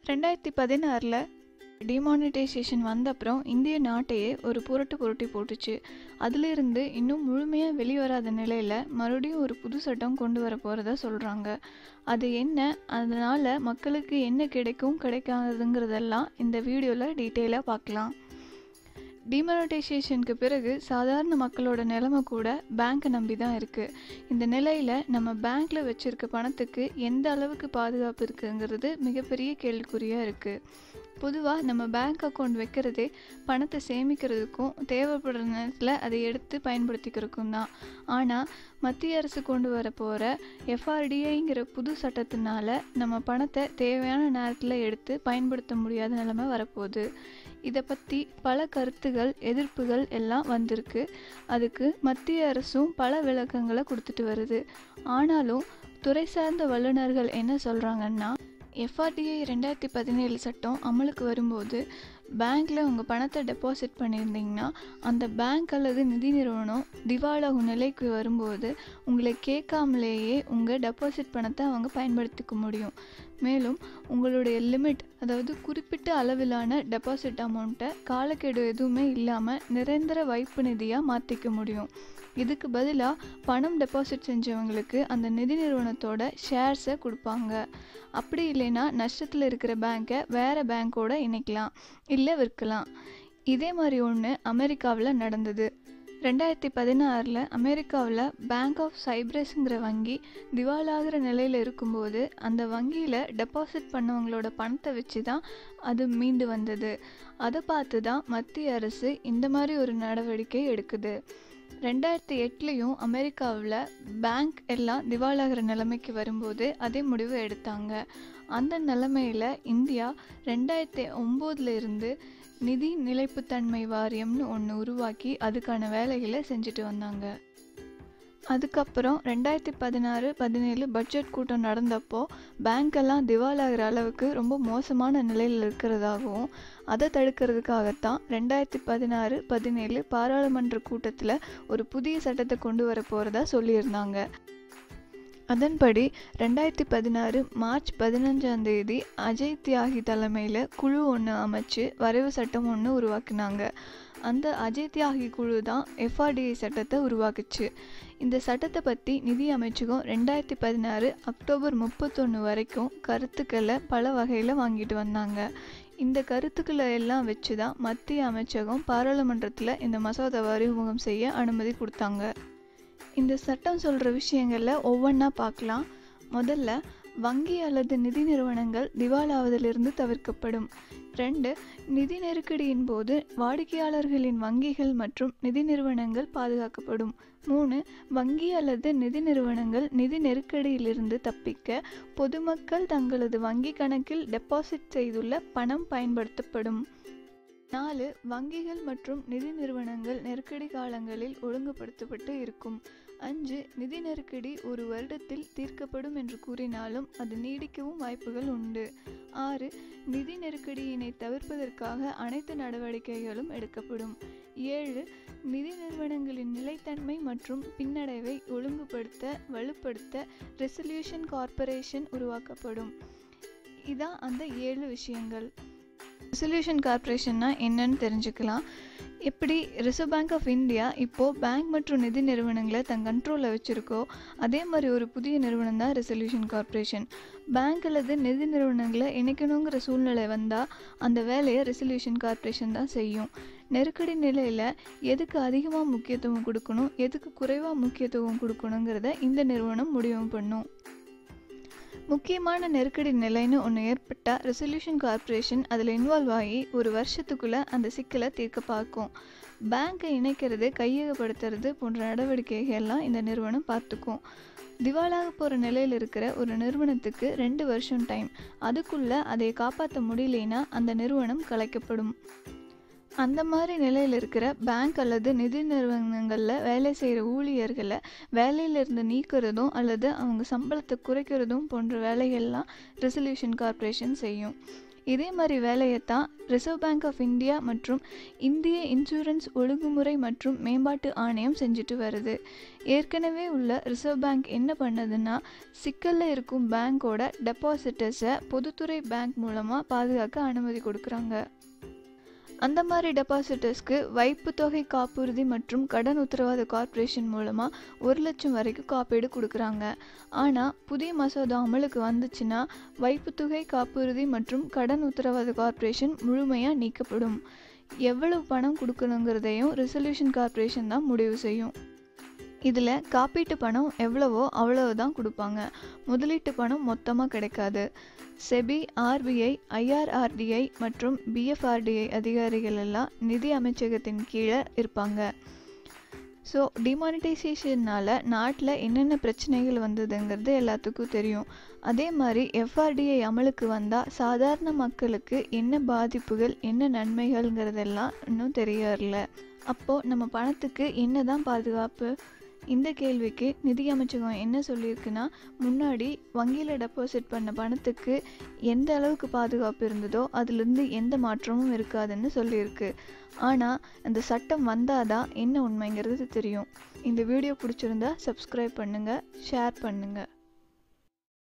ரெண்டாயிரத்தி பதினாறில் டிமானிட்டைசேஷன் வந்த அப்புறம் இந்திய நாட்டையே ஒரு புரட்டு புரட்டி போட்டுச்சு அதிலிருந்து இன்னும் முழுமையாக வெளிவராத நிலையில் மறுபடியும் ஒரு புது சட்டம் கொண்டு வர போகிறதா சொல்கிறாங்க அது என்ன அதனால் மக்களுக்கு என்ன கிடைக்கும் கிடைக்காதுங்கிறதெல்லாம் இந்த வீடியோவில் டீட்டெயிலாக பார்க்கலாம் டிமானிட்டைசேஷனுக்கு பிறகு சாதாரண மக்களோட நிலைமை கூட பேங்க்கை நம்பி தான் இருக்குது இந்த நிலையில் நம்ம பேங்க்கில் வச்சுருக்க பணத்துக்கு எந்த அளவுக்கு பாதுகாப்பு இருக்குங்கிறது மிகப்பெரிய கேள்விக்குறியாக இருக்குது பொதுவாக நம்ம பேங்க் அக்கௌண்ட் வைக்கிறதே பணத்தை சேமிக்கிறதுக்கும் தேவைப்படுற நேரத்தில் அதை எடுத்து பயன்படுத்திக்கிறதுக்கும் தான் ஆனால் மத்திய அரசு கொண்டு வர போகிற எஃப்ஆர்டிஐங்கிற புது சட்டத்தினால நம்ம பணத்தை தேவையான நேரத்தில் எடுத்து பயன்படுத்த முடியாத நிலைமை வரப்போகுது இதை பற்றி பல கருத்துகள் எதிர்ப்புகள் எல்லாம் வந்திருக்கு அதுக்கு மத்திய அரசும் பல விளக்கங்களை கொடுத்துட்டு வருது ஆனாலும் துறை சார்ந்த வல்லுநர்கள் என்ன சொல்கிறாங்கன்னா எஃப்ஆர்டிஐ ரெண்டாயிரத்தி பதினேழு சட்டம் அமலுக்கு வரும்போது பேங்க்கில் உங்கள் பணத்தை டெபாசிட் பண்ணியிருந்தீங்கன்னா அந்த பேங்க் அல்லது நிதி நிறுவனம் திவாலாகும் நிலைக்கு வரும்போது உங்களை கேட்காமலேயே உங்கள் டெபாசிட் பணத்தை அவங்க பயன்படுத்திக்க முடியும் மேலும் உங்களுடைய லிமிட் அதாவது குறிப்பிட்ட அளவிலான டெபாசிட் அமௌண்ட்டை காலக்கெடு எதுவுமே இல்லாமல் நிரந்தர வைப்பு நிதியாக மாற்றிக்க முடியும் இதுக்கு பதிலாக பணம் டெபாசிட் செஞ்சவங்களுக்கு அந்த நிதி நிறுவனத்தோட ஷேர்ஸை கொடுப்பாங்க அப்படி இல்லைன்னா நஷ்டத்தில் இருக்கிற பேங்க்கை வேறு பேங்க்கோட இணைக்கலாம் இல்லை விற்கலாம் இதே மாதிரி ஒன்று அமெரிக்காவில் நடந்தது ரெண்டாயிரத்தி பதினாறில் அமெரிக்காவில் பேங்க் ஆஃப் சைப்ரஸ்ங்கிற வங்கி திவாலாகிற நிலையில் இருக்கும்போது அந்த வங்கியில் டெபாசிட் பண்ணவங்களோட பணத்தை வச்சு தான் அது மீண்டு வந்தது அதை பார்த்து தான் மத்திய அரசு இந்த மாதிரி ஒரு நடவடிக்கை எடுக்குது ரெண்டாயிரத்தி எட்லேயும் அமெரிக்காவில் பேங்க் எல்லாம் திவாலாகிற நிலைமைக்கு வரும்போது அதே முடிவு எடுத்தாங்க அந்த நிலைமையில் இந்தியா ரெண்டாயிரத்தி ஒம்போதுல இருந்து நிதி நிலைப்புத்தன்மை வாரியம்னு ஒன்று உருவாக்கி அதுக்கான வேலைகளை செஞ்சுட்டு வந்தாங்க அதுக்கப்புறம் ரெண்டாயிரத்தி பதினாறு பதினேழு பட்ஜெட் கூட்டம் நடந்தப்போ பேங்க்கெல்லாம் திவாலாகிற அளவுக்கு ரொம்ப மோசமான நிலையில் இருக்கிறதாகவும் அதை தடுக்கிறதுக்காகத்தான் ரெண்டாயிரத்தி பதினாறு பதினேழு பாராளுமன்ற கூட்டத்தில் ஒரு புதிய சட்டத்தை கொண்டு வர போகிறதா சொல்லியிருந்தாங்க அதன்படி ரெண்டாயிரத்தி பதினாறு மார்ச் பதினஞ்சாம் தேதி அஜய் தியாகி தலைமையில் குழு ஒன்று அமைச்சு வரைவு சட்டம் ஒன்று உருவாக்குனாங்க அந்த அஜய் தியாகி குழு தான் எஃப்ஆர்டிஐ சட்டத்தை உருவாக்குச்சு இந்த சட்டத்தை பற்றி நிதி அமைச்சகம் ரெண்டாயிரத்தி பதினாறு அக்டோபர் முப்பத்தொன்று வரைக்கும் கருத்துக்களை பல வகையில் வாங்கிட்டு வந்தாங்க இந்த கருத்துக்களை எல்லாம் வச்சு தான் மத்திய அமைச்சகம் பாராளுமன்றத்தில் இந்த மசோதாவை அறிமுகம் செய்ய அனுமதி கொடுத்தாங்க இந்த சட்டம் சொல்கிற விஷயங்களில் ஒவ்வொன்றா பார்க்கலாம் முதல்ல வங்கி அல்லது நிதி நிறுவனங்கள் திவாலாவதிலிருந்து தவிர்க்கப்படும் ரெண்டு நிதி நெருக்கடியின் போது வாடிக்கையாளர்களின் வங்கிகள் மற்றும் நிதி நிறுவனங்கள் பாதுகாக்கப்படும் மூணு வங்கி அல்லது நிதி நிறுவனங்கள் நிதி நெருக்கடியிலிருந்து தப்பிக்க பொதுமக்கள் தங்களது வங்கி கணக்கில் டெபாசிட் செய்துள்ள பணம் பயன்படுத்தப்படும் நாலு வங்கிகள் மற்றும் நிதி நிறுவனங்கள் நெருக்கடி காலங்களில் ஒழுங்குபடுத்தப்பட்டு இருக்கும் அஞ்சு நிதி நெருக்கடி ஒரு வருடத்தில் தீர்க்கப்படும் என்று கூறினாலும் அது நீடிக்கவும் வாய்ப்புகள் உண்டு ஆறு நிதி நெருக்கடியினை தவிர்ப்பதற்காக அனைத்து நடவடிக்கைகளும் எடுக்கப்படும் ஏழு நிதி நிறுவனங்களின் நிலைத்தன்மை மற்றும் பின்னடைவை ஒழுங்குபடுத்த வலுப்படுத்த ரெசல்யூஷன் கார்ப்பரேஷன் உருவாக்கப்படும் இதான் அந்த ஏழு விஷயங்கள் ரெசல்யூஷன் கார்ப்பரேஷன்னா என்னன்னு தெரிஞ்சுக்கலாம் எப்படி ரிசர்வ் பேங்க் ஆஃப் இந்தியா இப்போது பேங்க் மற்றும் நிதி நிறுவனங்களை தன் கண்ட்ரோலில் வச்சுருக்கோ அதே மாதிரி ஒரு புதிய நிறுவனம் தான் ரெசல்யூஷன் கார்ப்பரேஷன் பேங்க் அல்லது நிதி நிறுவனங்களை இணைக்கணுங்கிற சூழ்நிலை வந்தால் அந்த வேலையை ரெசல்யூஷன் கார்ப்பரேஷன் தான் செய்யும் நெருக்கடி நிலையில் எதுக்கு அதிகமாக முக்கியத்துவம் கொடுக்கணும் எதுக்கு குறைவாக முக்கியத்துவம் கொடுக்கணுங்கிறத இந்த நிறுவனம் முடிவு பண்ணும் முக்கியமான நெருக்கடி நிலைன்னு ஒன்று ஏற்பட்டால் ரெசல்யூஷன் கார்ப்பரேஷன் அதில் இன்வால்வ் ஆகி ஒரு வருஷத்துக்குள்ளே அந்த சிக்கலை தீர்க்க பார்க்கும் பேங்க்கை இணைக்கிறது கையகப்படுத்துறது போன்ற நடவடிக்கைகள்லாம் இந்த நிறுவனம் பார்த்துக்கும் திவாலாக போகிற நிலையில் இருக்கிற ஒரு நிறுவனத்துக்கு ரெண்டு வருஷம் டைம் அதுக்குள்ளே அதை காப்பாற்ற முடியலைன்னா அந்த நிறுவனம் கலைக்கப்படும் அந்த மாதிரி நிலையில் இருக்கிற பேங்க் அல்லது நிதி நிறுவனங்களில் வேலை செய்கிற ஊழியர்களை வேலையிலிருந்து நீக்கிறதும் அல்லது அவங்க சம்பளத்தை குறைக்கிறதும் போன்ற வேலைகள்லாம் ரெசல்யூஷன் கார்ப்பரேஷன் செய்யும் இதே மாதிரி வேலையை தான் ரிசர்வ் பேங்க் ஆஃப் இந்தியா மற்றும் இந்திய இன்சூரன்ஸ் ஒழுங்குமுறை மற்றும் மேம்பாட்டு ஆணையம் செஞ்சுட்டு வருது ஏற்கனவே உள்ள ரிசர்வ் பேங்க் என்ன பண்ணுதுன்னா சிக்கலில் இருக்கும் பேங்க்கோட டெபாசிட்டர்ஸை பொதுத்துறை பேங்க் மூலமாக பாதுகாக்க அனுமதி கொடுக்குறாங்க அந்த மாதிரி டெபாசிட்டர்ஸ்க்கு வைப்பு தொகை காப்புறுதி மற்றும் கடன் உத்தரவாத கார்ப்பரேஷன் மூலமாக ஒரு லட்சம் வரைக்கும் காப்பீடு கொடுக்குறாங்க ஆனால் புதிய மசோதா அமலுக்கு வந்துச்சுன்னா வைப்புத்தொகை காப்புறுதி மற்றும் கடன் உத்தரவாத கார்ப்பரேஷன் முழுமையாக நீக்கப்படும் எவ்வளவு பணம் கொடுக்கணுங்கிறதையும் ரெசல்யூஷன் கார்ப்பரேஷன் தான் முடிவு செய்யும் இதில் காப்பீட்டு பணம் எவ்வளவோ அவ்வளவு தான் கொடுப்பாங்க முதலீட்டு பணம் மொத்தமாக கிடைக்காது செபி ஆர்பிஐ ஐஆர்ஆர்டிஐ மற்றும் பிஎஃப்ஆர்டிஐ அதிகாரிகள் எல்லாம் நிதி அமைச்சகத்தின் கீழே இருப்பாங்க ஸோ டிமானிட்டைசேஷனால் நாட்டில் என்னென்ன பிரச்சனைகள் வந்ததுங்கிறது எல்லாத்துக்கும் தெரியும் அதே மாதிரி எஃப்ஆர்டிஐ அமலுக்கு வந்தால் சாதாரண மக்களுக்கு என்ன பாதிப்புகள் என்ன நன்மைகள்ங்கிறதெல்லாம் இன்னும் தெரியல அப்போது நம்ம பணத்துக்கு என்ன தான் பாதுகாப்பு இந்த கேள்விக்கு நிதி அமைச்சகம் என்ன சொல்லியிருக்குன்னா முன்னாடி வங்கியில் டெபாசிட் பண்ண பணத்துக்கு எந்த அளவுக்கு பாதுகாப்பு இருந்ததோ அதுலேருந்து எந்த மாற்றமும் இருக்காதுன்னு சொல்லியிருக்கு ஆனால் அந்த சட்டம் வந்தாதான் என்ன உண்மைங்கிறது தெரியும் இந்த வீடியோ பிடிச்சிருந்தா சப்ஸ்கிரைப் பண்ணுங்கள் ஷேர் பண்ணுங்கள்